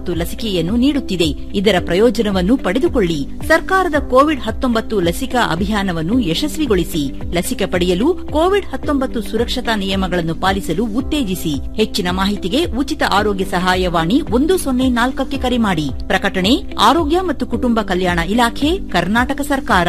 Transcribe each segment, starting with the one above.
ಹತ್ತೊಂಬತ್ತು ಲಸಿಕೆಯನ್ನು ನೀಡುತ್ತಿದೆ ಇದರ ಪ್ರಯೋಜನವನ್ನು ಪಡೆದುಕೊಳ್ಳಿ ಸರ್ಕಾರದ ಕೋವಿಡ್ ಹತ್ತೊಂಬತ್ತು ಲಸಿಕಾ ಅಭಿಯಾನವನ್ನು ಯಶಸ್ವಿಗೊಳಿಸಿ ಲಸಿಕೆ ಪಡೆಯಲು ಕೋವಿಡ್ ಹತ್ತೊಂಬತ್ತು ಸುರಕ್ಷತಾ ನಿಯಮಗಳನ್ನು ಪಾಲಿಸಲು ಉತ್ತೇಜಿಸಿ ಹೆಚ್ಚಿನ ಮಾಹಿತಿಗೆ ಉಚಿತ ಆರೋಗ್ಯ ಸಹಾಯವಾಣಿ ಒಂದು ಸೊನ್ನೆ ನಾಲ್ಕಕ್ಕೆ ಕರೆ ಮಾಡಿ ಪ್ರಕಟಣೆ ಆರೋಗ್ಯ ಮತ್ತು ಕುಟುಂಬ ಕಲ್ಯಾಣ ಇಲಾಖೆ ಕರ್ನಾಟಕ ಸರ್ಕಾರ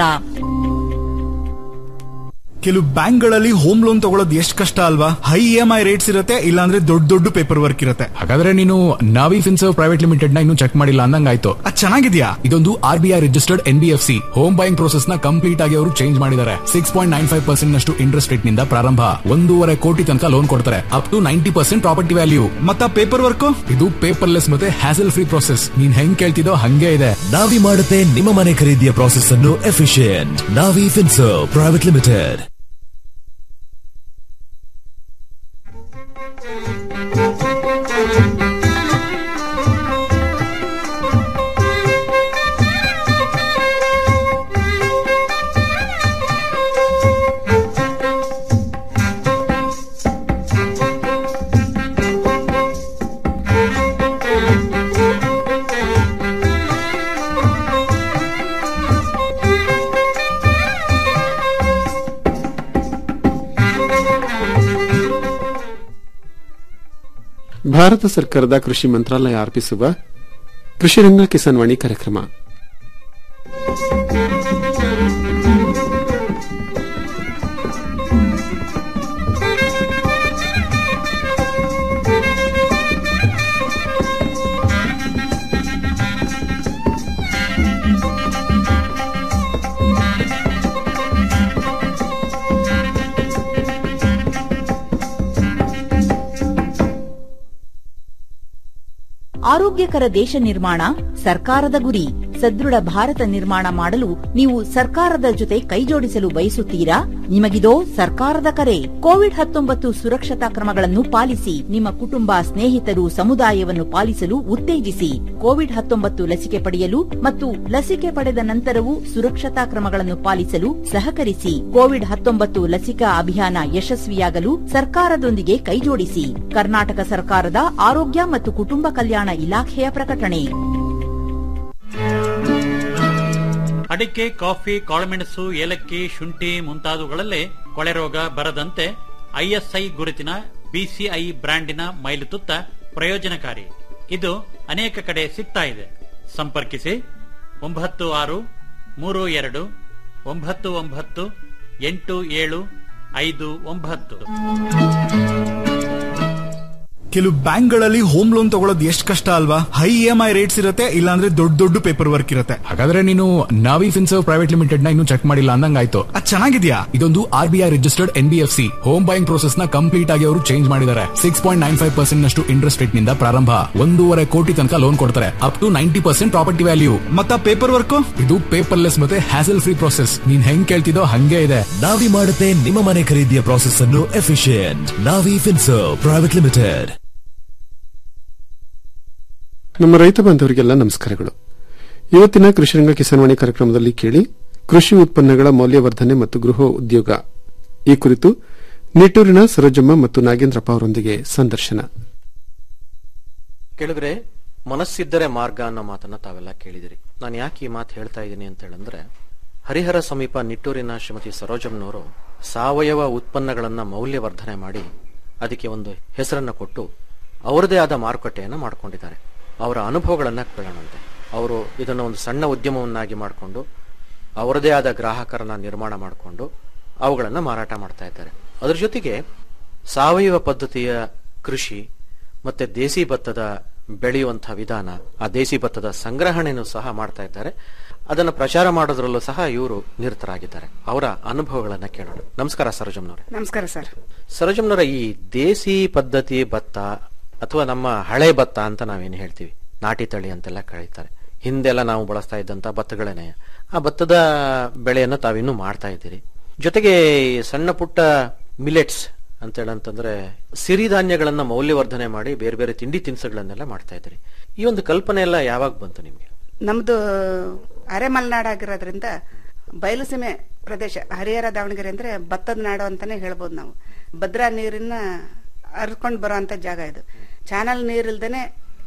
ಕೆಲವು ಬ್ಯಾಂಕ್ಗಳಲ್ಲಿ ಹೋಮ್ ಲೋನ್ ತಗೊಳ್ಳೋದು ಎಷ್ಟು ಕಷ್ಟ ಅಲ್ವಾ high E M I rates ಇರುತ್ತೆ ಇಲ್ಲಾಂದ್ರೆ ದೊಡ್ಡ ದೊಡ್ಡ ಪೇಪರ್ ವರ್ಕ್ ಇರುತ್ತೆ ಹಾಗಾದ್ರೆ ನೀನು ನಾವಿ ಫಿನ್ಸರ್ವ್ ಪ್ರೈವೇಟ್ ಲಿಮಿಟೆಡ್ ನ ಇನ್ನು ಚೆಕ್ ಮಾಡಿಲ್ಲ ಅಂದಂಗಾಯ್ತು ಅದ್ ಚೆನ್ನಾಗಿದ್ಯಾ ಇದೊಂದು R B I registered N B F C home buying process ನ ಕಂಪ್ಲೀಟ್ ಆಗಿ ಅವರು ಚೇಂಜ್ ಮಾಡಿದ್ದಾರೆ six point nine five percent ನಷ್ಟು ಇಂಟ್ರೆಸ್ಟ್ ರೇಟ್ ನಿಂದ ಪ್ರಾರಂಭ ಒಂದೂವರೆ ಕೋಟಿ ತನಕ ಲೋನ್ ಕೊಡ್ತಾರೆ up to ninety percent property value ಮತ್ತ ಪೇಪರ್ ವರ್ಕ್ ಇದು ಪೇಪರ್ಲೆಸ್ ಮತ್ತೆ ಹ್ಯಾಸಲ್ ಫ್ರೀ ಪ್ರೋಸೆಸ್ ನೀನ್ ಹೆಂಗ್ ಕೇಳ್ತಿದೋ ಹಂಗೆ ಇದೆ ನಾವಿ ಮಾಡುತ್ತೆ ನಿಮ್ಮ ಮನೆ ಖರೀದಿಯ ಪ್ರಾಸೆಸ್ ಅನ್ನು efficient Navi Finserv private limited Bharat ಸರ್ಕಾರದ ಕೃಷಿ ಮಂತ್ರಾಲಯ ಅರ್ಪಿಸುವ ಕೃಷಿ ರಂಗ ಕಿಸಾನ್ ವಾಣಿ ಕಾರ್ಯಕ್ರಮ ಆರೋಗ್ಯಕರ ದೇಶ ನಿರ್ಮಾಣ ಸರ್ಕಾರದ ಗುರಿ ಸದೃಢ ಭಾರತ ನಿರ್ಮಾಣ ಮಾಡಲು ನೀವು ಸರ್ಕಾರದ ಜೊತೆ ಕೈಜೋಡಿಸಲು ಬಯಸುತ್ತೀರಾ ನಿಮಗಿದೋ ಸರ್ಕಾರದ ಕರೆ ಕೋವಿಡ್ ಹತ್ತೊಂಬತ್ತು ಸುರಕ್ಷತಾ ಕ್ರಮಗಳನ್ನು ಪಾಲಿಸಿ ನಿಮ್ಮ ಕುಟುಂಬ ಸ್ನೇಹಿತರು ಸಮುದಾಯವನ್ನು ಪಾಲಿಸಲು ಉತ್ತೇಜಿಸಿ ಕೋವಿಡ್ ಹತ್ತೊಂಬತ್ತು ಲಸಿಕೆ ಪಡೆಯಲು ಮತ್ತು ಲಸಿಕೆ ಪಡೆದ ನಂತರವೂ ಸುರಕ್ಷತಾ ಕ್ರಮಗಳನ್ನು ಪಾಲಿಸಲು ಸಹಕರಿಸಿ ಕೋವಿಡ್ ಹತ್ತೊಂಬತ್ತು ಲಸಿಕಾ ಅಭಿಯಾನ ಯಶಸ್ವಿಯಾಗಲು ಸರ್ಕಾರದೊಂದಿಗೆ ಕೈಜೋಡಿಸಿ ಕರ್ನಾಟಕ ಸರ್ಕಾರದ ಆರೋಗ್ಯ ಮತ್ತು ಕುಟುಂಬ ಕಲ್ಯಾಣ ಇಲಾಖೆಯ ಪ್ರಕಟಣೆ ಅಡಿಕೆ ಕಾಫಿ ಕಾಳುಮೆಣಸು ಏಲಕ್ಕಿ ಶುಂಠಿ ಮುಂತಾದವುಗಳಲ್ಲೇ ಕೊಳೆ ರೋಗ ಬರದಂತೆ ಐಎಸ್ಐ ಗುರುತಿನ ಬಿಸಿಐ ಬ್ರ್ಯಾಂಡಿನ ಮೈಲುತುತ್ತ ಪ್ರಯೋಜನಕಾರಿ ಇದು ಅನೇಕ ಕಡೆ ಸಿಗ್ತಾ ಇದೆ ಸಂಪರ್ಕಿಸಿ ಒಂಬತ್ತು ಆರು ಮೂರು ಎರಡು ಒಂಬತ್ತು ಒಂಬತ್ತು ಎಂಟು ಏಳು ಐದು ಒಂಬತ್ತು ಕೆಲವು ಬ್ಯಾಂಕ್ಗಳಲ್ಲಿ ಹೋಮ್ ಲೋನ್ ತಗೊಳ್ಳೋದು ಎಷ್ಟು ಕಷ್ಟ ಅಲ್ವಾ high E M I rates ಇರುತ್ತೆ ಇಲ್ಲಾಂದ್ರೆ ದೊಡ್ಡ ದೊಡ್ಡ ಪೇಪರ್ ವರ್ಕ್ ಇರುತ್ತೆ ಹಾಗಾದ್ರೆ ನೀನು ನಾವಿ ಫಿನ್ಸರ್ವ್ ಪ್ರೈವೇಟ್ ಲಿಮಿಟೆಡ್ ನ ಇನ್ನು ಚೆಕ್ ಮಾಡಿಲ್ಲ ಅಂದಂಗಾಯ್ತು ಅದ್ ಚೆನ್ನಾಗಿದ್ಯಾ ಇದೊಂದು R B I registered N B F C home buying process ನ ಕಂಪ್ಲೀಟ್ ಆಗಿ ಅವರು ಚೇಂಜ್ ಮಾಡಿದ್ದಾರೆ six point nine five percent ನಷ್ಟು ಇಂಟ್ರೆಸ್ಟ್ ರೇಟ್ ನಿಂದ ಪ್ರಾರಂಭ ಒಂದೂವರೆ ಕೋಟಿ ತನಕ ಲೋನ್ ಕೊಡ್ತಾರೆ up to ninety percent property value ಮತ್ತ ಪೇಪರ್ ವರ್ಕ್ ಇದು ಪೇಪರ್ಲೆಸ್ ಮತ್ತೆ ಹ್ಯಾಸಲ್ ಫ್ರೀ ಪ್ರೋಸೆಸ್ ನೀನ್ ಹೆಂಗ್ ಕೇಳ್ತಿದೋ ಹಂಗೆ ಇದೆ ನಾವಿ ಮಾಡುತ್ತೆ ನಿಮ್ಮ ಮನೆ ಖರೀದಿಯ ಪ್ರಾಸೆಸ್ ಅನ್ನು efficient Navi Finserv private limited ನಮ್ಮ ರೈತ ಬಾಂಧವರಿಗೆಲ್ಲ ನಮಸ್ಕಾರಗಳು ಇವತ್ತಿನ ಕೃಷಿರಂಗ ಕಿಸಾನ್ವಾಣಿ ಕಾರ್ಯಕ್ರಮದಲ್ಲಿ ಕೇಳಿ ಕೃಷಿ ಉತ್ಪನ್ನಗಳ ಮೌಲ್ಯವರ್ಧನೆ ಮತ್ತು ಗೃಹ ಉದ್ಯೋಗ ಈ ಕುರಿತು ನಿಟ್ಟೂರಿನ ಸರೋಜಮ್ಮ ಮತ್ತು ನಾಗೇಂದ್ರಪ್ಪ ಅವರೊಂದಿಗೆ ಸಂದರ್ಶನ ಕೇಳಿದ್ರೆ ಮನಸ್ಸಿದ್ದರೆ ಮಾರ್ಗ ಅನ್ನೋ ಮಾತನ್ನ ತಾವೆಲ್ಲ ಕೇಳಿದಿರಿ ನಾನು ಯಾಕೆ ಈ ಮಾತು ಹೇಳ್ತಾ ಇದ್ದೀನಿ ಅಂತ ಹೇಳಿದ್ರೆ ಹರಿಹರ ಸಮೀಪ ನಿಟ್ಟೂರಿನ ಶ್ರೀಮತಿ ಸರೋಜಮ್ನವರು ಸಾವಯವ ಉತ್ಪನ್ನಗಳನ್ನ ಮೌಲ್ಯವರ್ಧನೆ ಮಾಡಿ ಅದಕ್ಕೆ ಒಂದು ಹೆಸರನ್ನ ಕೊಟ್ಟು ಅವರದೇ ಆದ ಮಾರುಕಟ್ಟೆಯನ್ನು ಮಾಡ್ಕೊಂಡಿದ್ದಾರೆ ಅವರ ಅನುಭವಗಳನ್ನ ಕೇಳೋಣಂತೆ ಅವರು ಇದನ್ನು ಒಂದು ಸಣ್ಣ ಉದ್ಯಮವನ್ನಾಗಿ ಮಾಡಿಕೊಂಡು ಅವರದೇ ಆದ ಗ್ರಾಹಕರನ್ನ ನಿರ್ಮಾಣ ಮಾಡಿಕೊಂಡು ಅವುಗಳನ್ನು ಮಾರಾಟ ಮಾಡ್ತಾ ಇದ್ದಾರೆ ಅದರ ಜೊತೆಗೆ ಸಾವಯವ ಪದ್ಧತಿಯ ಕೃಷಿ ಮತ್ತೆ ದೇಸಿ ಭತ್ತದ ಬೆಳೆಯುವಂತಹ ವಿಧಾನ ಆ ದೇಸಿ ಭತ್ತದ ಸಂಗ್ರಹಣೆಯನ್ನು ಸಹ ಮಾಡ್ತಾ ಇದ್ದಾರೆ ಅದನ್ನು ಪ್ರಚಾರ ಮಾಡೋದ್ರಲ್ಲೂ ಸಹ ಇವರು ನಿರತರಾಗಿದ್ದಾರೆ ಅವರ ಅನುಭವಗಳನ್ನ ಕೇಳೋಣ ನಮಸ್ಕಾರ ಸರೋಜಮ್ನವ್ರೆ ನಮಸ್ಕಾರ ಸರ್ ಸರೋಜಮ್ನವರ ಈ ದೇಸಿ ಪದ್ಧತಿ ಭತ್ತ ಅಥವಾ ನಮ್ಮ ಹಳೆ ಭತ್ತ ಅಂತ ನಾವೇನು ಹೇಳ್ತೀವಿ ನಾಟಿ ತಳಿ ಅಂತೆಲ್ಲ ಕರೀತಾರೆ ಹಿಂದೆಲ್ಲ ನಾವು ಬಳಸ್ತಾ ಇದ್ದಂತ ಭತ್ತಗಳೇನೆ ಆ ಭತ್ತದ ಬೆಳೆಯನ್ನು ತಾವಿನ್ನೂ ಮಾಡ್ತಾ ಇದ್ದೀರಿ ಜೊತೆಗೆ ಈ ಸಣ್ಣ ಪುಟ್ಟ ಮಿಲೆಟ್ಸ್ ಅಂತ ಹೇಳಂತಂದ್ರೆ ಸಿರಿಧಾನ್ಯಗಳನ್ನ ಮೌಲ್ಯವರ್ಧನೆ ಮಾಡಿ ಬೇರೆ ಬೇರೆ ತಿಂಡಿ ತಿನಿಸುಗಳನ್ನೆಲ್ಲ ಮಾಡ್ತಾ ಇದ್ದೀರಿ ಈ ಒಂದು ಕಲ್ಪನೆ ಎಲ್ಲ ಯಾವಾಗ ಬಂತು ನಿಮ್ಗೆ ನಮ್ದು ಅರೆ ಮಲೆನಾಡಾಗಿರೋದ್ರಿಂದ ಬಯಲುಸೀಮೆ ಪ್ರದೇಶ ಹರಿಹರ ದಾವಣಗೆರೆ ಅಂದ್ರೆ ಭತ್ತದ ನಾಡು ಅಂತಾನೆ ಹೇಳ್ಬೋದು ನಾವು ಭದ್ರಾ ನೀರನ್ನ ಹರ್ಕೊಂಡು ಬರೋಂತ ಜಾಗ ಇದು ಚಾನಲ್ ನೀರಿಲ್ದೇನೆ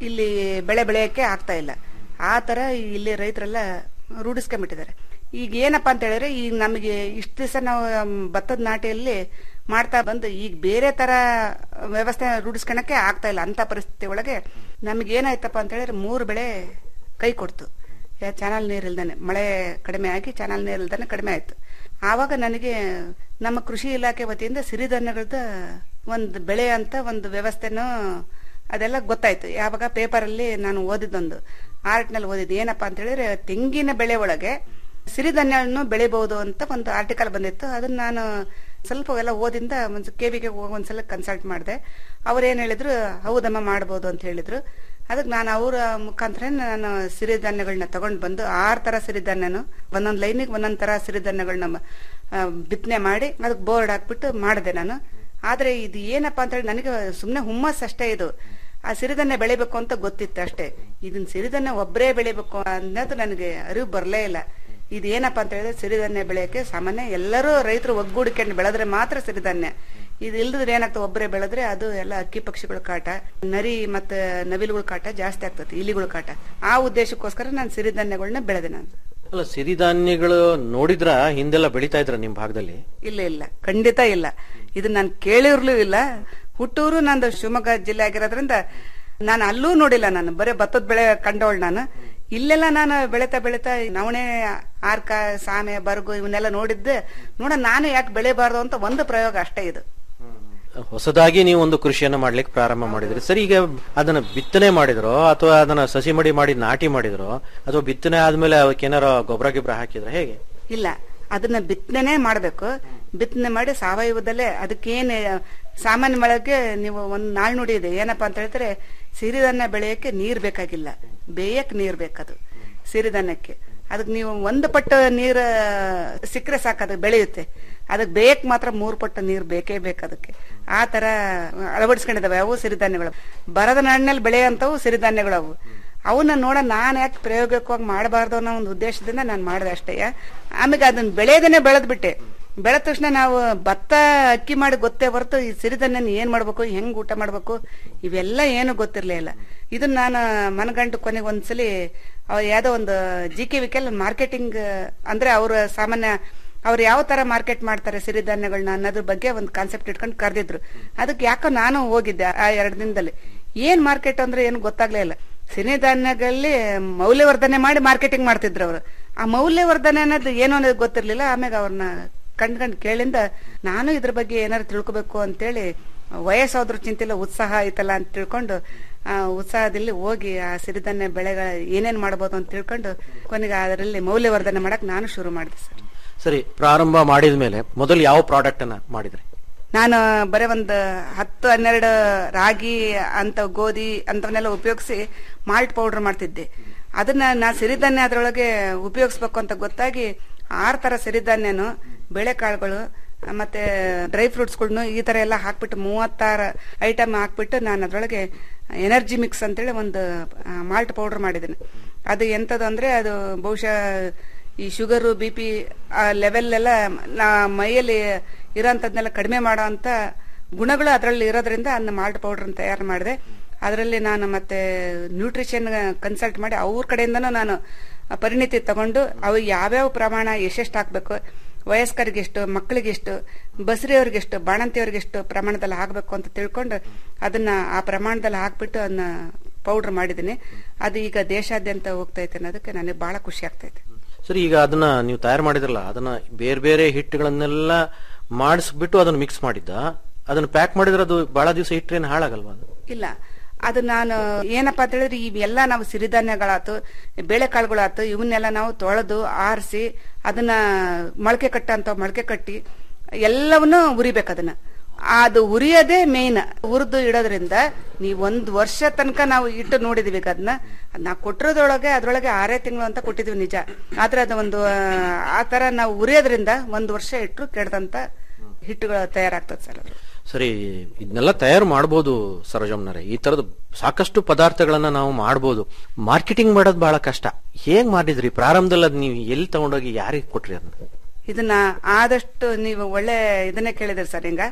ಇಲ್ಲಿ ಬೆಳೆ ಬೆಳೆಯಕ್ಕೆ ಆಗ್ತಾ ಇಲ್ಲ ಆ ತರ ಇಲ್ಲಿ ರೈತರೆಲ್ಲ ರೂಢಿಸ್ಕೊಂಡ್ಬಿಟ್ಟಿದ್ದಾರೆ ಈಗ ಏನಪ್ಪಾ ಅಂತ ಹೇಳಿದ್ರೆ ಈಗ ನಮಗೆ ಇಷ್ಟು ದಿವಸ ನಾವು ಮ್, ಭತ್ತದ ನಾಟಿಯಲ್ಲಿ ಮಾಡ್ತಾ ಬಂದು ಈಗ ಬೇರೆ ತರ ವ್ಯವಸ್ಥೆ ರೂಢಿಸ್ಕೊಳಕ್ಕೆ ಆಗ್ತಾ ಇಲ್ಲ ಅಂತ ಪರಿಸ್ಥಿತಿ ಒಳಗೆ ನಮ್ಗೆ ಏನಾಯ್ತಪ್ಪ ಅಂತ ಹೇಳಿದ್ರೆ ಮೂರು ಬೆಳೆ ಕೈ ಕೊಡ್ತು ಯಾ- ಚಾನಲ್ ನೀರ್ ಇಲ್ದಾನೆ ಮಳೆ ಕಡಿಮೆ ಆಗಿ ಚಾನಲ್ ನೀರ್ ಇಲ್ದಾನೆ ಕಡಿಮೆ ಆಯ್ತು ಆವಾಗ ನನಗೆ ನಮ್ಮ ಕೃಷಿ ಇಲಾಖೆ ವತಿಯಿಂದ ಸಿರಿಧಾನ್ಯಗಳದ ಒಂದು ಬೆಳೆ ಅಂತ ಒಂದು ವ್ಯವಸ್ಥೆನೂ ಅದೆಲ್ಲ ಗೊತ್ತಾಯ್ತು ಯಾವಾಗ ಪೇಪರ್ ಅಲ್ಲಿ ನಾನು ಓದಿದ್ದೊಂದು ಆರ್ಟ್ ನಲ್ಲಿ ಓದಿದ್ದು ಏನಪ್ಪಾ ಅಂತ ಹೇಳಿದ್ರೆ ತೆಂಗಿನ ಬೆಳೆ ಒಳಗೆ ಸಿರಿಧಾನ್ಯಗಳನ್ನು ಬೆಳಿಬಹುದು ಅಂತ ಒಂದು ಆರ್ಟಿಕಲ್ ಬಂದಿತ್ತು ಅದನ್ನ ನಾನು ಸ್ವಲ್ಪ ಎಲ್ಲ ಓದಿಂದ ಒಂದು ಕೆವಿಗೆ ಹೋಗಿ ಒಂದ್ಸಲ ಕನ್ಸಲ್ಟ್ ಮಾಡಿದೆ ಅವ್ರು ಏನ್ ಹೇಳಿದ್ರು ಹೌದಮ್ಮ ಮಾಡ್ಬೋದು ಅಂತ ಹೇಳಿದ್ರು ಅದಕ್ಕೆ ನಾನು ಅವರ ಮುಖಾಂತರ ನಾನು ಸಿರಿಧಾನ್ಯಗಳನ್ನ ತಗೊಂಡ್ ಬಂದು ಆರ್ ತರ ಸಿರಿಧಾನ್ಯನು ಒಂದೊಂದ್ ಲೈನಿಗೆ ಒಂದೊಂದ್ ತರ ಸಿರಿಧಾನ್ಯಗಳನ್ನ ಬಿತ್ತನೆ ಮಾಡಿ ಅದಕ್ಕೆ ಬೋರ್ಡ್ ಹಾಕ್ಬಿಟ್ಟು ಮಾಡಿದೆ ನಾನು ಆದ್ರೆ ಇದು ಏನಪ್ಪಾ ಅಂತ ಹೇಳಿ ನನಗೆ ಸುಮ್ಮನೆ ಹುಮ್ಮಸ್ ಅಷ್ಟೇ ಇದು ಆ ಸಿರಿಧಾನ್ಯ ಬೆಳಿಬೇಕು ಅಂತ ಗೊತ್ತಿತ್ತು ಅಷ್ಟೇ ಇದನ್ನ ಸಿರಿಧಾನ್ಯ ಒಬ್ಬರೇ ಬೆಳಿಬೇಕು ಅನ್ನೋದು ನನಗೆ ಅರಿವು ಬರಲೇ ಇಲ್ಲ ಇದು ಏನಪ್ಪಾ ಅಂತ ಹೇಳಿದ್ರೆ ಸಿರಿಧಾನ್ಯ ಬೆಳೆಯಕ್ಕೆ ಸಾಮಾನ್ಯ ಎಲ್ಲರೂ ರೈತರು ಒಗ್ಗೂಡಿಕೊಂಡು ಬೆಳೆದ್ರೆ ಮಾತ್ರ ಸಿರಿಧಾನ್ಯ ಇದು ಇಲ್ದಿದ್ರೆ ಏನಾಗ್ತದೆ ಒಬ್ಬರೇ ಬೆಳೆದ್ರೆ ಅದು ಎಲ್ಲ ಅಕ್ಕಿ ಪಕ್ಷಿಗಳ ಕಾಟ ನರಿ ಮತ್ತೆ ನವಿಲುಗಳ ಕಾಟ ಜಾಸ್ತಿ ಆಗ್ತದೆ ಇಲಿಗಳ ಕಾಟ ಆ ಉದ್ದೇಶಕ್ಕೋಸ್ಕರ ನಾನು ಸಿರಿಧಾನ್ಯಗಳನ್ನ ಬೆಳೆದೆ ನಾನು ಅಲ್ಲ ಸಿರಿಧಾನ್ಯಗಳು ನೋಡಿದ್ರ ಹಿಂದೆಲ್ಲ ಬೆಳಿತಾ ಇದ್ರ ನಿಮ್ ಭಾಗದಲ್ಲಿ ಇಲ್ಲ ಇಲ್ಲ ಖಂಡಿತ ಇಲ್ಲ ಇದು ನಾನು ಕೇಳಿರ್ಲೂ ಇಲ್ಲ ಹುಟ್ಟೂರು ನಂದು ಶಿವಮೊಗ್ಗ ಜಿಲ್ಲೆ ಆಗಿರೋದ್ರಿಂದ ನಾನು ಅಲ್ಲೂ ನೋಡಿಲ್ಲ ನಾನು ಬರೀ ಭತ್ತದ ಬೆಳೆ ಕಂಡವಳು ನಾನು ಇಲ್ಲೆಲ್ಲ ನಾನು ಬೆಳಿತಾ ಬೆಳಿತಾ ನವಣೆ ಆರ್ಕ ಸಾಮೆ ಬರ್ಗು ಇವನ್ನೆಲ್ಲ ನೋಡಿದ್ದೆ ನೋಡ ನಾನು ಯಾಕೆ ಬೆಳಿಬಾರ್ದು ಅಂತ ಒಂದು ಪ್ರಯೋಗ ಅಷ್ಟೇ ಇದು ಹೊಸದಾಗಿ ನೀವು ಒಂದು ಕೃಷಿಯನ್ನ ಮಾಡ್ಲಿಕ್ಕೆ ಪ್ರಾರಂಭ ಮಾಡಿದ್ರಿ ಸರಿ ಈಗ ಅದನ್ನ ಬಿತ್ತನೆ ಮಾಡಿದ್ರೋ ಅಥವಾ ಅದನ್ನ ಸಸಿ ಮಡಿ ಮಾಡಿ ನಾಟಿ ಮಾಡಿದ್ರೋ ಅಥವಾ ಬಿತ್ತನೆ ಆದ್ಮೇಲೆ ಅವಕ್ಕೆ ಏನಾರ ಗೊಬ್ಬರ ಗಿಬ್ಬರ ಹಾಕಿದ್ರ ಹೇಗೆ ಇಲ್ಲ ಅದನ್ನ ಬಿತ್ತನೆ ಮಾಡ್ಬೇಕು ಬಿತ್ತನೆ ಮಾಡಿ ಸಾವಯವದಲ್ಲೇ ಅದಕ್ಕೇನು ಸಾಮಾನ್ಯ ಮಳೆಗೆ ನೀವು ಒಂದ್ ನಾಳ್ ನುಡಿ ಇದೆ ಏನಪ್ಪಾ ಅಂತ ಹೇಳಿದ್ರೆ ಸಿರಿಧಾನ್ಯ ಬೆಳೆಯಕ್ಕೆ ನೀರ್ ಬೇಕಾಗಿಲ್ಲ ಬೇಯಕ್ ನೀರ್ ಬೇಕದು ಸಿರಿಧಾನ್ಯಕ್ಕೆ ಅದಕ್ಕೆ ನೀವು ಒಂದು ಪಟ್ಟು ನೀರ್ ಸಿಕ್ಕರೆ ಸಾಕು ಅದು ಬೆಳೆಯುತ್ತೆ ಅದಕ್ಕೆ ಬೇಯಕ್ ಮಾತ್ರ ಮೂರು ಪಟ್ಟು ನೀರ್ ಬೇಕೇ ಬೇಕು ಅದಕ್ಕೆ ಆ ತರ ಅಳವಡಿಸ್ಕೊಂಡಿದ್ದಾವೆ ಅವು ಸಿರಿಧಾನ್ಯಗಳು ಬರದ ನಾಡಿನಲ್ಲಿ ಬೆಳೆಯುವಂತವು ಸಿರಿಧಾನ್ಯಗಳು ಅವು ಅವನ್ನ ನೋಡ ನಾನ್ ಯಾಕೆ ಪ್ರಯೋಗಕ್ಕಾಗಿ ಮಾಡಬಾರ್ದು ಅನ್ನೋ ಒಂದು ಉದ್ದೇಶದಿಂದ ನಾನು ಮಾಡಿದೆ ಅಷ್ಟೇ ಆಮೇಲೆ ಅದನ್ನ ಬೆಳೆಯೋದನ್ನೇ ಬೆಳೆದ್ ಬಿಟ್ಟೆ ಬೆಳೆದ ತಕ್ಷಣ ನಾವು ಭತ್ತ ಅಕ್ಕಿ ಮಾಡಿ ಗೊತ್ತೇ ಹೊರತು ಈ ಸಿರಿಧಾನ್ಯನ ಏನ್ ಮಾಡ್ಬೇಕು ಹೆಂಗ್ ಊಟ ಮಾಡ್ಬೇಕು ಇವೆಲ್ಲ ಏನು ಗೊತ್ತಿರ್ಲೇ ಇಲ್ಲ ಇದನ್ನ ನಾನು ಮನಗಂಡು ಕೊನೆಗೆ ಒಂದ್ಸಲಿ ಅವ್ರು ಯಾವ್ದೋ ಒಂದು ಜಿ ಕೆ ವಿಕೆಲ್ ಮಾರ್ಕೆಟಿಂಗ್ ಅಂದ್ರೆ ಅವ್ರ ಸಾಮಾನ್ಯ ಅವ್ರು ಯಾವ ತರ ಮಾರ್ಕೆಟ್ ಮಾಡ್ತಾರೆ ಸಿರಿಧಾನ್ಯಗಳನ್ನ ಅನ್ನೋದ್ರ ಬಗ್ಗೆ ಒಂದು ಕಾನ್ಸೆಪ್ಟ್ ಇಟ್ಕೊಂಡು ಕರೆದಿದ್ರು ಅದಕ್ಕೆ ಯಾಕೋ ನಾನು ಹೋಗಿದ್ದೆ ಆ ಎರಡು ದಿನದಲ್ಲಿ ಏನ್ ಮಾರ್ಕೆಟ್ ಅಂದ್ರೆ ಏನು ಗೊತ್ತಾಗ್ಲೇ ಇಲ್ಲ ಸಿರಿಧಾನ್ಯಗಳಲ್ಲಿ ಮೌಲ್ಯವರ್ಧನೆ ಮಾಡಿ ಮಾರ್ಕೆಟಿಂಗ್ ಮಾಡ್ತಿದ್ರು ಅವರು ಆ ಮೌಲ್ಯವರ್ಧನೆ ಅನ್ನೋದು ಏನು ಅನ್ನೋದು ಗೊತ್ತಿರ್ಲಿಲ್ಲ ಆಮೇಲೆ ಅವ್ರನ್ನ ಕಂಡ್ಕಂಡ್ ಕೇಳಿಂದ ನಾನು ಇದ್ರ ಬಗ್ಗೆ ಏನಾರು ತಿಳ್ಕೊಬೇಕು ಅಂತೇಳಿ ವಯಸ್ಸಾದ್ರೂ ಚಿಂತಿಲ್ಲ ಉತ್ಸಾಹ ಐತಲ್ಲ ಅಂತ ತಿಳ್ಕೊಂಡು ಆ ಉತ್ಸಾಹದಲ್ಲಿ ಹೋಗಿ ಆ ಸಿರಿಧಾನ್ಯ ಬೆಳೆಗಳ ಏನೇನ್ ಮಾಡ್ಬೋದು ಅಂತ ತಿಳ್ಕೊಂಡು ಕೊನೆಗೆ ಅದರಲ್ಲಿ ಮೌಲ್ಯವರ್ಧನೆ ಮಾಡಕ್ ನಾನು ಶುರು ಮಾಡಿದೆ ಸರ್ ಸರಿ ಪ್ರಾರಂಭ ಮಾಡಿದ ಮೇಲೆ ಮೊದಲು ಯಾವ ಪ್ರಾಡಕ್ಟ್ ಅನ್ನ ಮಾಡಿದ್ರಿ ನಾನು ಬರೀ ಒಂದು ಹತ್ತು ಹನ್ನೆರಡು ರಾಗಿ ಅಂತ ಗೋಧಿ ಅಂತವನ್ನೆಲ್ಲ ಉಪಯೋಗಿಸಿ ಮಾಲ್ಟ್ ಪೌಡರ್ ಮಾಡ್ತಿದ್ದೆ ಅದನ್ನ ನಾ ಸಿರಿಧಾನ್ಯ ಅದರೊಳಗೆ ಉಪಯೋಗಿಸ್ಬೇಕು ಅಂತ ಗೊತ್ತಾಗಿ ಆರು ತರ ಸಿರಿಧಾನ್ಯನು ಬೇಳೆಕಾಳುಗಳು ಮತ್ತೆ ಡ್ರೈ ಫ್ರೂಟ್ಸ್ಗಳ್ನು ಈ ತರ ಎಲ್ಲ ಹಾಕ್ಬಿಟ್ಟು ಮೂವತ್ತಾರು ಐಟಮ್ ಹಾಕ್ಬಿಟ್ಟು ನಾನು ಅದರೊಳಗೆ ಎನರ್ಜಿ ಮಿಕ್ಸ್ ಅಂತೇಳಿ ಒಂದು ಮಾಲ್ಟ್ ಪೌಡರ್ ಮಾಡಿದ್ದೀನಿ ಅದು ಎಂತದು ಅಂದ್ರೆ ಅದು ಬಹುಶಃ ಈ ಶುಗರು ಬಿ ಪಿ ಲೆವೆಲ್ ಎಲ್ಲ ನಾ ಮೈಯಲ್ಲಿ ಇರೋಂಥದ್ನೆಲ್ಲ ಕಡಿಮೆ ಮಾಡೋ ಅಂತ ಗುಣಗಳು ಅದರಲ್ಲಿ ಇರೋದ್ರಿಂದ ಅದನ್ನ ಮಾಲ್ಟ್ ಪೌಡರ್ ತಯಾರು ಮಾಡಿದೆ ಅದರಲ್ಲಿ ನಾನು ಮತ್ತೆ ನ್ಯೂಟ್ರಿಷನ್ ಕನ್ಸಲ್ಟ್ ಮಾಡಿ ಅವ್ರ ಕಡೆಯಿಂದನೂ ನಾನು ಪರಿಣಿತಿ ತಗೊಂಡು ಅವು ಯಾವ್ಯಾವ ಪ್ರಮಾಣ ಎಷ್ಟೆಷ್ಟು ಹಾಕ್ಬೇಕು ವಯಸ್ಕರಿಗೆಷ್ಟು ಮಕ್ಕಳಿಗೆಷ್ಟು ಬಸರಿಯವ್ರಿಗೆಷ್ಟು ಬಾಣಂತಿಯವ್ರಿಗೆಷ್ಟು ಪ್ರಮಾಣದಲ್ಲಿ ಹಾಕಬೇಕು ಅಂತ ತಿಳ್ಕೊಂಡು ಅದನ್ನ ಆ ಪ್ರಮಾಣದಲ್ಲಿ ಹಾಕ್ಬಿಟ್ಟು ಅದನ್ನ ಪೌಡರ್ ಮಾಡಿದ್ದೀನಿ ಅದು ಈಗ ದೇಶಾದ್ಯಂತ ಹೋಗ್ತೈತೆ ಅನ್ನೋದಕ್ಕೆ ನನಗೆ ಬಹಳ ಖುಷಿ ಆಗ್ತೈತೆ ಸರಿ ಈಗ ಅದನ್ನ ನೀವು ತಯಾರು ಮಾಡಿದ್ರಲ್ಲ ಅದನ್ನ ಬೇರೆ ಬೇರೆ ಹಿಟ್ಟುಗಳನ್ನೆಲ್ಲ ಮಾಡಿಸ್ಬಿಟ್ಟು ಅದನ್ನ ಮಿಕ್ಸ್ ಮಾಡಿದ್ದ ಅದನ್ನ ಪ್ಯಾಕ್ ಮಾಡಿದ್ರೆ ಅದು ಬಹಳ ದಿವಸ ಇಟ್ಟರೇನು ಹಾಳಾಗಲ್ವಾ ಅದು ಇಲ್ಲ ಅದು ನಾನು ಏನಪ್ಪಾ ಅಂತ ಹೇಳಿದ್ರೆ ಇವೆಲ್ಲ ನಾವು ಸಿರಿಧಾನ್ಯಗಳಾತು ಬೇಳೆಕಾಳುಗಳಾತು ಇವನ್ನೆಲ್ಲ ನಾವು ತೊಳೆದು ಆರಿಸಿ ಅದನ್ನ ಮೊಳಕೆ ಕಟ್ಟಂತ ಮೊಳಕೆ ಕಟ್ಟಿ ಎಲ್ಲವನ್ನೂ ಉರಿಬೇಕು ಅದನ್ನ ಅದು ಉರಿಯೋದೇ ಮೇನ್ ಹುರಿದು ಇಡೋದ್ರಿಂದ ನೀವು ಒಂದ್ ವರ್ಷ ತನಕ ನಾವು ಇಟ್ಟು ನೋಡಿದೀವಿ ಈಗ ಅದನ್ನ ನಾವು ಕೊಟ್ಟಿರೋದ್ರೊಳಗೆ ಅದ್ರೊಳಗೆ ಆರೇ ತಿಂಗಳು ಅಂತ ಕೊಟ್ಟಿದೀವಿ ನಿಜ ಆದ್ರೆ ಅದು ಒಂದು ಆ ತರ ನಾವು ಉರಿಯೋದ್ರಿಂದ ಒಂದ್ ವರ್ಷ ಇಟ್ಟರು ಕೆಡದಂತ ಹಿಟ್ಟುಗಳು ತಯಾರಾಗ್ತದೆ ಸರ್ ಅದು ಸರಿ ಇದನ್ನೆಲ್ಲ ತಯಾರು ಮಾಡ್ಬೋದು ಸರೋಜಮ್ನರೇ ಈ ತರದ ಸಾಕಷ್ಟು ಪದಾರ್ಥಗಳನ್ನ ನಾವು ಮಾಡ್ಬೋದು ಮಾರ್ಕೆಟಿಂಗ್ ಮಾಡೋದು ಬಹಳ ಕಷ್ಟ ಹೇಗ್ ಮಾಡಿದ್ರಿ ಪ್ರಾರಂಭದಲ್ಲಿ ಅದ್ ನೀವು ಎಲ್ಲಿ ತಗೊಂಡೋಗಿ ಯಾರಿಗೆ ಕೊಟ್ರಿ ಅದನ್ನ ಇದನ್ನ ಆದಷ್ಟು ನೀವು ಒಳ್ಳೆ ಇದನ್ನೇ ಕೇಳಿದ್ರಿ ಸರ್ ಹಿಂಗ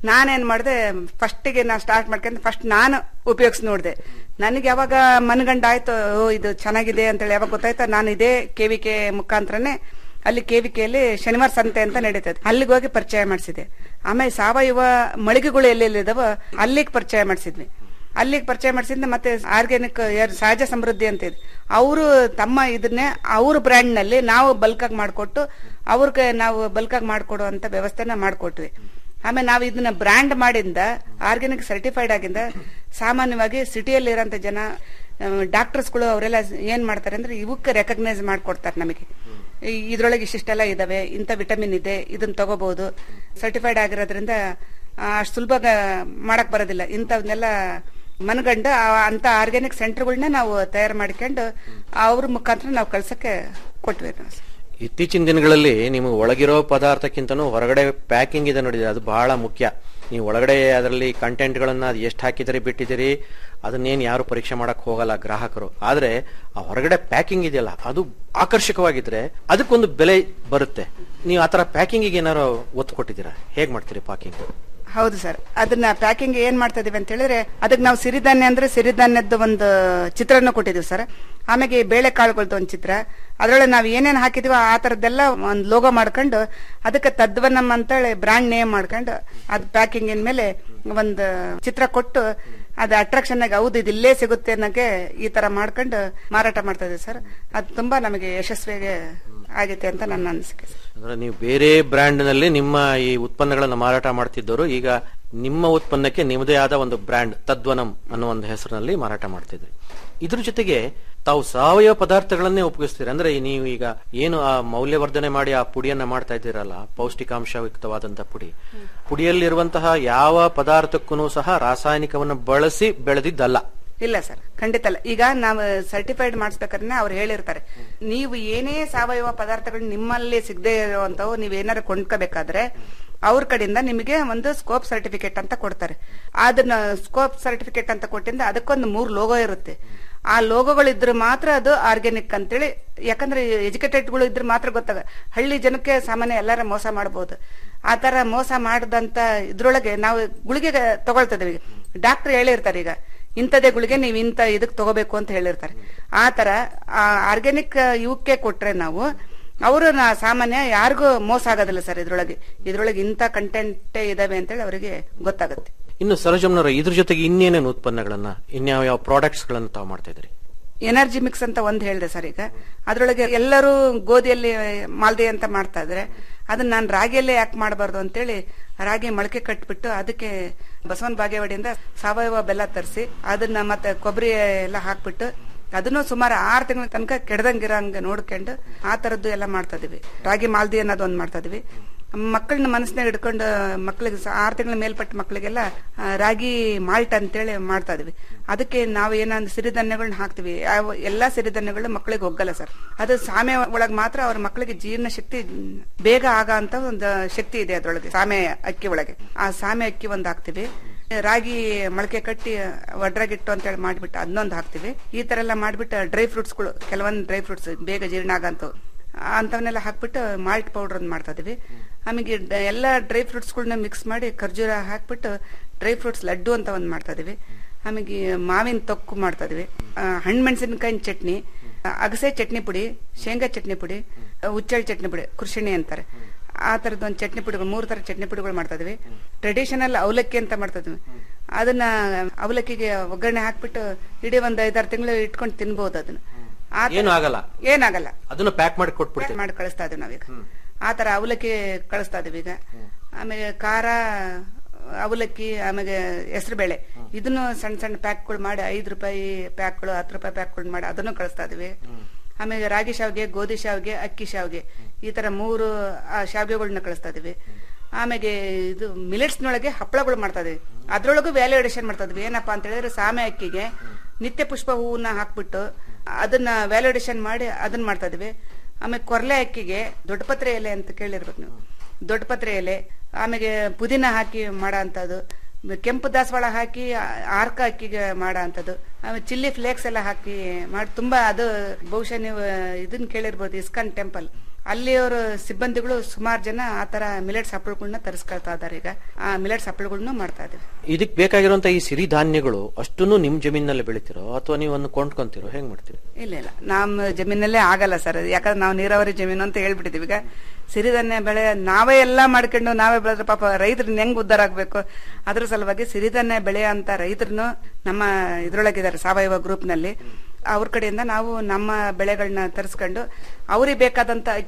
ನಾನೇನ್ ಮಾಡಿದೆ ಫಸ್ಟಿಗೆ ನಾ ಸ್ಟಾರ್ಟ್ ಮಾಡ್ಕೊಂಡು ಫಸ್ಟ್ ನಾನು ಉಪಯೋಗಿಸಿ ನೋಡಿದೆ ನನಗೆ ಯಾವಾಗ ಮನಗಂಡ ಆಯ್ತು ಓ ಇದು ಚೆನ್ನಾಗಿದೆ ಅಂತೇಳಿ ಯಾವಾಗ ಗೊತ್ತಾಯ್ತು ನಾನು ಇದೇ ಕೆವಿಕೆ ಮುಖಾಂತರನೇ ಅಲ್ಲಿ ಕೆವಿಕೆಯಲ್ಲಿ ಶನಿವಾರ ಸಂತೆ ಅಂತ ನಡೀತದೆ ಅಲ್ಲಿಗೆ ಹೋಗಿ ಪರಿಚಯ ಮಾಡಿಸಿದೆ ಆಮೇಲೆ ಸಾವಯವ ಮಳಿಗೆಗಳು ಎಲ್ಲೆಲ್ಲಿದಾವ ಅಲ್ಲಿಗೆ ಪರಿಚಯ ಮಾಡಿಸಿದ್ವಿ ಅಲ್ಲಿಗೆ ಪರಿಚಯ ಮಾಡಿಸಿದ್ರೆ ಮತ್ತೆ ಆರ್ಗ್ಯಾನಿಕ್ ಸಹಜ ಸಮೃದ್ಧಿ ಅಂತ ಇದೆ ಅವರು ತಮ್ಮ ಇದನ್ನೇ ಅವ್ರ ಬ್ರ್ಯಾಂಡ್ ನಲ್ಲಿ ನಾವು ಬಲ್ಕ್ ಆಗಿ ಮಾಡಿಕೊಟ್ಟು ಅವ್ರಿಗೆ ನಾವು ಬಲ್ಕ್ ಆಗಿ ಮಾಡಿಕೊಡುವಂತ ವ್ಯವಸ್ಥೆನ ಮಾಡಿಕೊಟ್ವಿ ಆಮೇಲೆ ನಾವು ಇದನ್ನ ಬ್ರ್ಯಾಂಡ್ ಮಾಡಿಂದ ಆರ್ಗ್ಯಾನಿಕ್ ಸರ್ಟಿಫೈಡ್ ಆಗಿಂದ ಸಾಮಾನ್ಯವಾಗಿ ಸಿಟಿಯಲ್ಲಿ ಇರೋಂಥ ಜನ ಡಾಕ್ಟರ್ಸ್ಗಳು ಅವರೆಲ್ಲ ಏನ್ ಮಾಡ್ತಾರೆ ಅಂದ್ರೆ ಇವಕ್ಕೆ ರೆಕಗ್ನೈಸ್ ಮಾಡ್ಕೊಡ್ತಾರೆ ನಮಗೆ ಈ- ಇದ್ರೊಳಗೆ ಇಷ್ಟಿಷ್ಟೆಲ್ಲ ಇದಾವೆ ಇಂಥ ವಿಟಮಿನ್ ಇದೆ ಇದನ್ನ ತಗೋಬಹುದು ಸರ್ಟಿಫೈಡ್ ಆಗಿರೋದ್ರಿಂದ ಅಷ್ಟು ಸುಲಭ ಮಾಡಕ್ ಬರೋದಿಲ್ಲ ಇಂಥವನ್ನೆಲ್ಲ ಮನಗಂಡು ಆ- ಅಂತ ಆರ್ಗ್ಯಾನಿಕ್ ಸೆಂಟರ್ಗಳನ್ನ ನಾವು ತಯಾರು ಮಾಡ್ಕೊಂಡು ಅವ್ರ ಮುಖಾಂತರ ನಾವು ಕಳ್ಸಕ್ಕೆ ಕೊಟ್ವಿ ನಾವು. ಇತ್ತೀಚಿನ ದಿನಗಳಲ್ಲಿ ನಿಮಗೆ ಒಳಗಿರೋ ಪದಾರ್ಥಕ್ಕಿಂತನೂ ಹೊರಗಡೆ ಪ್ಯಾಕಿಂಗ್ ಇದೆ ನೋಡಿದ್ರೆ ಅದು ಬಹಳ ಮುಖ್ಯ ನೀವು ಒಳಗಡೆ ಅದರಲ್ಲಿ ಕಂಟೆಂಟ್ಗಳನ್ನ ಎಷ್ಟು ಹಾಕಿದಿರಿ ಬಿಟ್ಟಿದ್ದೀರಿ ಅದನ್ನೇನು ಯಾರು ಪರೀಕ್ಷೆ ಮಾಡಕ್ ಹೋಗಲ್ಲ ಗ್ರಾಹಕರು ಆದ್ರೆ ಆ ಹೊರಗಡೆ ಪ್ಯಾಕಿಂಗ್ ಇದೆಯಲ್ಲ ಅದು ಆಕರ್ಷಕವಾಗಿದ್ರೆ ಅದಕ್ಕೊಂದು ಬೆಲೆ ಬರುತ್ತೆ ನೀವು ಆತರ ಪ್ಯಾಕಿಂಗಿಗೆ ಏನಾರು ಒತ್ತು ಕೊಟ್ಟಿದ್ದೀರಾ ಹೇಗ್ ಮಾಡ್ತೀರಿ ಪ್ಯಾಕಿಂಗ್ ಹೌದು ಸರ್ ಅದನ್ನ ಪ್ಯಾಕಿಂಗ್ ಏನ್ ಮಾಡ್ತಾ ಇದೀವಿ ಅಂತ ಹೇಳಿದ್ರೆ ಅದಕ್ಕೆ ನಾವು ಸಿರಿಧಾನ್ಯ ಅಂದ್ರೆ ಸಿರಿಧಾನ್ಯದ ಒಂದು ಚಿತ್ರನ ಕೊಟ್ಟಿದೀವಿ ಸರ್ ಆಮೇಲೆ ಈ ಬೇಳೆ ಕಾಳುಗಳದ್ದು ಒಂದು ಚಿತ್ರ ಅದ್ರೊಳಗೆ ನಾವು ಏನೇನ್ ಹಾಕಿದೀವೋ ಆ ತರದ್ದೆಲ್ಲ ಒಂದು ಲೋಗೋ ಮಾಡ್ಕೊಂಡು ಅದಕ್ಕೆ ತದ್ವನಮ್ ಅಂತೇಳಿ ಬ್ರಾಂಡ್ ನೇಮ್ ಮಾಡ್ಕೊಂಡು ಅದ್ ಪ್ಯಾಕಿಂಗ್ ಮೇಲೆ ಒಂದು ಚಿತ್ರ ಕೊಟ್ಟು ಅದು ಅಟ್ರಾಕ್ಷನ್ ಆಗಿ ಹೌದು ಇದು ಇಲ್ಲೇ ಸಿಗುತ್ತೆ ಅನ್ನೋಕೆ ಈ ತರ ಮಾಡ್ಕೊಂಡು ಮಾರಾಟ ಮಾಡ್ತಾ ಇದೀವಿ ಸರ್ ಅದು ತುಂಬಾ ನಮಗೆ ಯಶಸ್ವಿಯಾಗಿ ಆಗೈತೆ ಅಂತ ನನ್ನ ಅನಿಸಿಕೆ ಸರ್ ಅಂದ್ರೆ ನೀವು ಬೇರೆ ಬ್ರ್ಯಾಂಡ್ ನಲ್ಲಿ ನಿಮ್ಮ ಈ ಉತ್ಪನ್ನಗಳನ್ನ ಮಾರಾಟ ಮಾಡ್ತಿದ್ದವರು ಈಗ ನಿಮ್ಮ ಉತ್ಪನ್ನಕ್ಕೆ ನಿಮ್ಮದೇ ಆದ ಒಂದು ಬ್ರ್ಯಾಂಡ್ ತದ್ವನಂ ಅನ್ನೋ ಒಂದು ಹೆಸರಿನಲ್ಲಿ ಮಾರಾಟ ಮಾಡ್ತಿದ್ರಿ ಇದ್ರ ಜೊತೆಗೆ ತಾವು ಸಾವಯವ ಪದಾರ್ಥಗಳನ್ನೇ ಉಪಯೋಗಿಸ್ತೀರಿ ಅಂದ್ರೆ ಈ ನೀವು ಈಗ ಏನು ಆ ಮೌಲ್ಯವರ್ಧನೆ ಮಾಡಿ ಆ ಪುಡಿಯನ್ನ ಮಾಡ್ತಾ ಇದ್ದೀರಲ್ಲ ಪೌಷ್ಟಿಕಾಂಶಯುಕ್ತವಾದಂತಹ ಪುಡಿ ಪುಡಿಯಲ್ಲಿರುವಂತಹ ಯಾವ ಪದಾರ್ಥಕ್ಕೂ ಸಹ ರಾಸಾಯನಿಕವನ್ನು ಬಳಸಿ ಬೆಳೆದಿದ್ದಲ್ಲ ಇಲ್ಲ ಸರ್ ಖಂಡಿತ ಅಲ್ಲ ಈಗ ನಾವು ಸರ್ಟಿಫೈಡ್ ಮಾಡಿಸ್ಬೇಕಾದ್ರೆ ಅವ್ರು ಹೇಳಿರ್ತಾರೆ ನೀವು ಏನೇ ಸಾವಯವ ಪದಾರ್ಥಗಳು ನಿಮ್ಮಲ್ಲಿ ಸಿಗದೆ ಇರುವಂತವು ನೀವು ಏನಾರು ಕೊಂಡ್ಕೋಬೇಕಾದ್ರೆ ಅವ್ರ ಕಡೆಯಿಂದ ನಿಮಗೆ ಒಂದು ಸ್ಕೋಪ್ ಸರ್ಟಿಫಿಕೇಟ್ ಅಂತ ಕೊಡ್ತಾರೆ ಅದನ್ನ ಸ್ಕೋಪ್ ಸರ್ಟಿಫಿಕೇಟ್ ಅಂತ ಕೊಟ್ಟಿಂದ ಅದಕ್ಕೊಂದು ಮೂರ್ ಲೋಗೋ ಇರುತ್ತೆ ಆ ಲೋಗೋಗಳು ಇದ್ರೆ ಮಾತ್ರ ಅದು ಆರ್ಗ್ಯಾನಿಕ್ ಅಂತೇಳಿ ಯಾಕಂದ್ರೆ ಎಜುಕೇಟೆಡ್ಗಳು ಇದ್ರೆ ಮಾತ್ರ ಗೊತ್ತಾಗ ಹಳ್ಳಿ ಜನಕ್ಕೆ ಸಾಮಾನ್ಯ ಎಲ್ಲಾರ ಮೋಸ ಮಾಡಬಹುದು ಆ ತರ ಮೋಸ ಮಾಡದಂತ ಇದ್ರೊಳಗೆ ನಾವು ಗುಳಿಗೆ ತಗೊಳ್ತಿದೀವಿ ಡಾಕ್ಟರ್ ಹೇಳಿರ್ತಾರೆ ಈಗ ಇಂಥದೇ ಗುಳಿಗೆ ನೀವು ಇಂಥ ಇದಕ್ ತಗೋಬೇಕು ಅಂತ ಹೇಳಿರ್ತಾರೆ ಆ ತರ ಆರ್ಗ್ಯಾನಿಕ್ ಇವಕ್ಕೆ ಕೊಟ್ರೆ ನಾವು ಅವರು ಸಾಮಾನ್ಯ ಯಾರಿಗೂ ಮೋಸ ಆಗೋದಿಲ್ಲ ಸರ್ ಇದ್ರೊಳಗೆ ಇದ್ರೊಳಗೆ ಇಂಥ ಕಂಟೆಂಟ್ ಇದಾವೆ ಅಂತೇಳಿ ಅವರಿಗೆ ಗೊತ್ತಾಗುತ್ತೆ ಇನ್ನು ಸರೋಜಮ್ನವರ ಇದ್ರ ಜೊತೆಗೆ ಇನ್ನೇನೇನು ಉತ್ಪನ್ನಗಳನ್ನ ಇನ್ಯಾವ ಯಾವ ಪ್ರಾಡಕ್ಟ್ಸ್ ಗಳನ್ನ ತಾವು ಮಾಡ್ತಾ ಇದ್ರಿ ಎನರ್ಜಿ ಮಿಕ್ಸ್ ಅಂತ ಒಂದ್ ಹೇಳಿದೆ ಸರ್ ಈಗ ಅದ್ರೊಳಗೆ ಎಲ್ಲರೂ ಗೋಧಿಯಲ್ಲಿ ಮಾಲ್ದಿ ಅಂತ ಮಾಡ್ತಾ ಇದ್ರೆ ಅದನ್ನ ನಾನು ರಾಗಿಯಲ್ಲೇ ಯಾಕೆ ಮಾಡಬಾರ್ದು ಅಂತೇಳಿ ರಾಗಿ ಮೊಳಕೆ ಕಟ್ಬಿಟ್ಟು ಅದಕ್ಕೆ ಬಸವನ ಬಾಗೇವಾಡಿಯಿಂದ ಸಾವಯವ ಬೆಲ್ಲ ತರಿಸಿ ಅದನ್ನ ಮತ್ತೆ ಕೊಬ್ಬರಿ ಎಲ್ಲ ಹಾಕ್ಬಿಟ್ಟು ಅದನ್ನು ಸುಮಾರು ಆರು ತಿಂಗಳ ತನಕ ಕೆಡದಂಗಿರಂಗ ನೋಡ್ಕೊಂಡು ಆ ತರದ್ದು ಎಲ್ಲ ಮಾಡ್ತಾ ಇದೀವಿ ರಾಗಿ ಮಾಲ್ದಿ ಅನ್ನೋದು ಒಂದ್ ಮಾಡ್ತಾ ಇದೀವಿ ಮಕ್ಕಳನ್ನ ಮನಸ್ಸಿನಾಗ ಹಿಡ್ಕೊಂಡು ಮಕ್ಕಳಿಗೆ ಆರು ತಿಂಗಳ ಮೇಲ್ಪಟ್ಟ ಮಕ್ಕಳಿಗೆಲ್ಲ ಆ, ರಾಗಿ ಮಾಲ್ಟ್ ಅಂತೇಳಿ ಮಾಡ್ತಾ ಇದೀವಿ ಅದಕ್ಕೆ ನಾವು ಏನಂದ್ರೆ ಸಿರಿಧಾನ್ಯಗಳನ್ನ ಹಾಕ್ತಿವಿ ಯಾವ ಎಲ್ಲಾ ಸಿರಿಧಾನ್ಯಗಳು ಮಕ್ಕಳಿಗೆ ಹೋಗಲ್ಲ ಸರ್ ಅದು ಸಾಮೆ ಒಳಗ್ ಮಾತ್ರ ಅವ್ರ ಮಕ್ಕಳಿಗೆ ಜೀರ್ಣ ಶಕ್ತಿ ಬೇಗ ಆಗ ಅಂತ ಒಂದು ಶಕ್ತಿ ಇದೆ ಅದ್ರೊಳಗೆ ಸಾಮೆ ಅಕ್ಕಿ ಒಳಗೆ ಆ ಸಾಮೆ ಅಕ್ಕಿ ಒಂದು ಹಾಕ್ತಿವಿ ರಾಗಿ ಮೊಳಕೆ ಕಟ್ಟಿ ಒಡ್ರಾಗಿಟ್ಟು ಅಂತ ಹೇಳಿ ಮಾಡ್ಬಿಟ್ಟು ಅದನ್ನೊಂದು ಹಾಕ್ತಿವಿ ಈ ತರ ಎಲ್ಲ ಮಾಡ್ಬಿಟ್ಟು ಡ್ರೈ ಫ್ರೂಟ್ಸ್ಗಳು ಕೆಲವೊಂದು ಡ್ರೈ ಫ್ರೂಟ್ಸ್ ಬೇಗ ಜೀರ್ಣ ಆಗಂತವು ಅಂತವನ್ನೆಲ್ಲ ಹಾಕ್ಬಿಟ್ಟು ಮಾಲ್ಟ್ ಪೌಡರ್ ಒಂದು ಮಾಡ್ತಾ ಇದೀವಿ ಆಮೇಲೆ ಡ- ಎಲ್ಲ ಡ್ರೈ ಫ್ರೂಟ್ಸ್ಗಳನ್ನ ಮಿಕ್ಸ್ ಮಾಡಿ ಖರ್ಜೂರ ಹಾಕ್ಬಿಟ್ಟು ಡ್ರೈ ಫ್ರೂಟ್ಸ್ ಲಡ್ಡು ಅಂತ ಒಂದು ಮಾಡ್ತಾ ಇದೀವಿ ಆಮೇಲೆ ಮಾವಿನ ತೊಕ್ಕು ಮಾಡ್ತಾ ಇದೀವಿ ಹಣ್ಣು ಮೆಣಸಿನಕಾಯಿನ ಚಟ್ನಿ ಆ, ಅಗಸೆ ಚಟ್ನಿ ಪುಡಿ ಶೇಂಗಾ ಚಟ್ನಿ ಪುಡಿ ಆ, ಹುಚ್ಚೆಳ್ಳು ಚಟ್ನಿ ಪುಡಿ ಕೃಷಿಣಿ ಅಂತಾರೆ ಆ ತರದ ಒಂದು ಚಟ್ನಿ ಪುಡಿಗಳು ಮೂರು ತರ ಚಟ್ನಿ ಪುಡಿಗಳು ಮಾಡ್ತಾ ಇದೀವಿ ಟ್ರೆಡಿಷನಲ್ ಅವಲಕ್ಕಿ ಅಂತ ಮಾಡ್ತಾ ಇದೀವಿ ಅದನ್ನ ಅವಲಕ್ಕಿಗೆ ಒಗ್ಗರಣೆ ಹಾಕ್ಬಿಟ್ಟು ಇಡೀ ಒಂದ್ ಐದಾರು ತಿಂಗಳು ಇಟ್ಕೊಂಡು ತಿನ್ಬಹುದು ಅದನ್ನ ಆ ತರ- ಏನು ಆಗಲ್ಲ ಏನಾಗಲ್ಲ ಅದನ್ನ ಪ್ಯಾಕ್ ಮಾಡಿ ಕೊಟ್ಬಿಡ್ತೀವಿ ಮಾಡಿ ಕಳಿಸ್ತಾ ಇದೀವಿ ನಾವೀಗ ಆ ತರ ಅವಲಕ್ಕಿ ಕಳಿಸ್ತಾ ಇದೀವಿ ಈಗ ಆಮೇಲೆ ಖಾರ ಅವಲಕ್ಕಿ ಆಮೇಲೆ ಹೆಸರು ಬೇಳೆ ಇದನ್ನು ಸಣ್ಣ ಸಣ್ಣ ಪ್ಯಾಕ್ಗಳು ಮಾಡಿ ಐದು ರೂಪಾಯಿ ಪ್ಯಾಕ್ಗಳು ಹತ್ತು ರೂಪಾಯಿ ಪ್ಯಾಕ್ಗಳು ಮಾಡಿ ಅದನ್ನು ಕಳಿಸ್ತಾ ಇದೀವಿ ಆಮೇಲೆ ರಾಗಿ ಶಾವ್ಗೆ ಗೋಧಿ ಶಾವ್ಗೆ ಅಕ್ಕಿ ಶಾವ್ಗೆ ಈ ತರ ಮೂರು ಆ ಶಾವ್ಗೆಗಳನ್ನ ಕಳಿಸ್ತಾ ಇದೀವಿ ಆಮೇಲೆ ಇದು ಮಿಲೆಟ್ಸ್ ನೊಳಗೆ ಹಪ್ಪಳಗಳು ಮಾಡ್ತಾ ಇದೀವಿ ಅದ್ರೊಳಗೂ ವ್ಯಾಲ್ಯೂ ಅಡಿಷನ್ ಮಾಡ್ತಾ ಇದೀವಿ ಏನಪ್ಪಾ ಅಂತ ಹೇಳಿದ್ರೆ ಸಾಮೆ ಅಕ್ಕಿಗೆ ನಿತ್ಯ ಪುಷ್ಪ ಹೂವನ್ನ ಹಾಕ್ಬಿಟ್ಟು ಅದನ್ನ ವ್ಯಾಲ್ಯೂ ಅಡಿಷನ್ ಮಾಡಿ ಅದನ್ನ ಮಾಡ್ತಾ ಇದೀವಿ ಆಮೇಲೆ ಕೊರ್ಲೆ ಅಕ್ಕಿಗೆ ದೊಡ್ಡಪತ್ರೆ ಎಲೆ ಅಂತ ಕೇಳಿರ್ಬೇಕು ನೀವು ದೊಡ್ಡಪತ್ರೆ ಎಲೆ ಆಮೇಲೆ ಪುದೀನ ಹಾಕಿ ಮಾಡೋ ಅಂತದ್ದು ಕೆಂಪು ದಾಸವಾಳ ಹಾಕಿ ಆ- ಆರ್ಕ ಅಕ್ಕಿಗೆ ಮಾಡೋ ಅಂತದ್ದು ಆಮೇಲೆ ಚಿಲ್ಲಿ ಫ್ಲೇಕ್ಸ್ ಎಲ್ಲ ಹಾಕಿ ಮಾಡಿ ತುಂಬಾ ಅದು ಬಹುಶಃ ನೀವು ಇದನ್ನ ಕೇಳಿರ್ಬೋದು ಇಸ್ಕಾನ್ ಟೆಂಪಲ್ ಅಲ್ಲಿಯವರು ಸಿಬ್ಬಂದಿಗಳು ಸುಮಾರು ಜನ ಆ ತರ ಮಿಲೆಟ್ಸ್ ಹಪ್ಪಳಗಳನ್ನ ತರಿಸ್ಕೊಳ್ತಾ ಇದಾರೆ ಈಗ ಆ ಮಿಲೆಟ್ಸ್ ಹಪ್ಪಳಗಳನ್ನ ಮಾಡ್ತಾ ಇದೀವಿ ಇದಕ್ ಬೇಕಾಗಿರುವಂತ ಈ ಸಿರಿಧಾನ್ಯಗಳು ಅಷ್ಟನ್ನು ನಿಮ್ ಜಮೀನಲ್ಲಿ ಬೆಳಿತಿರೋ ಅಥವಾ ನೀವು ಅನ್ನು ಕೊಂಡ್ಕೊಂತಿರೋ ಹೆಂಗ್ ಮಾಡ್ತೀರಿ ಇಲ್ಲ ಇಲ್ಲ ನಮ್ಮ ಜಮೀನಲ್ಲೇ ಆಗಲ್ಲ ಸರ್ ಯಾಕಂದ್ರೆ ನಾವು ನೀರಾವರಿ ಜಮೀನು ಅಂತ ಹೇಳ್ಬಿಟ್ಟಿದೀವಿ ಈಗ ಸಿರಿಧಾನ್ಯ ಬೆಳೆ ನಾವೇ ಎಲ್ಲ ಮಾಡ್ಕೊಂಡು ನಾವೇ ಬೆಳೆದ್ರೆ ಪಾಪ ರೈತರನ್ನ ಹೆಂಗ್ ಉದ್ಧಾರ ಆಗ್ಬೇಕು ಅದ್ರ ಸಲುವಾಗಿ ಸಿರಿಧಾನ್ಯ ಬೆಳೆ ಅಂತ ರೈತರನ್ನು ನಮ್ಮ ಇದ್ರೊಳಗಿದ್ದಾರೆ ಸಾವಯವ ಗ್ರೂಪ್ ನಲ್ಲಿ ಅವ್ರ ಕಡೆಯಿಂದ ನಾವು ನಮ್ಮ ಬೆಳೆಗಳನ್ನ ತರಿಸ್ಕೊಂಡು ಅವ್ರಿಗೆ ಬೇಕಾದಂತ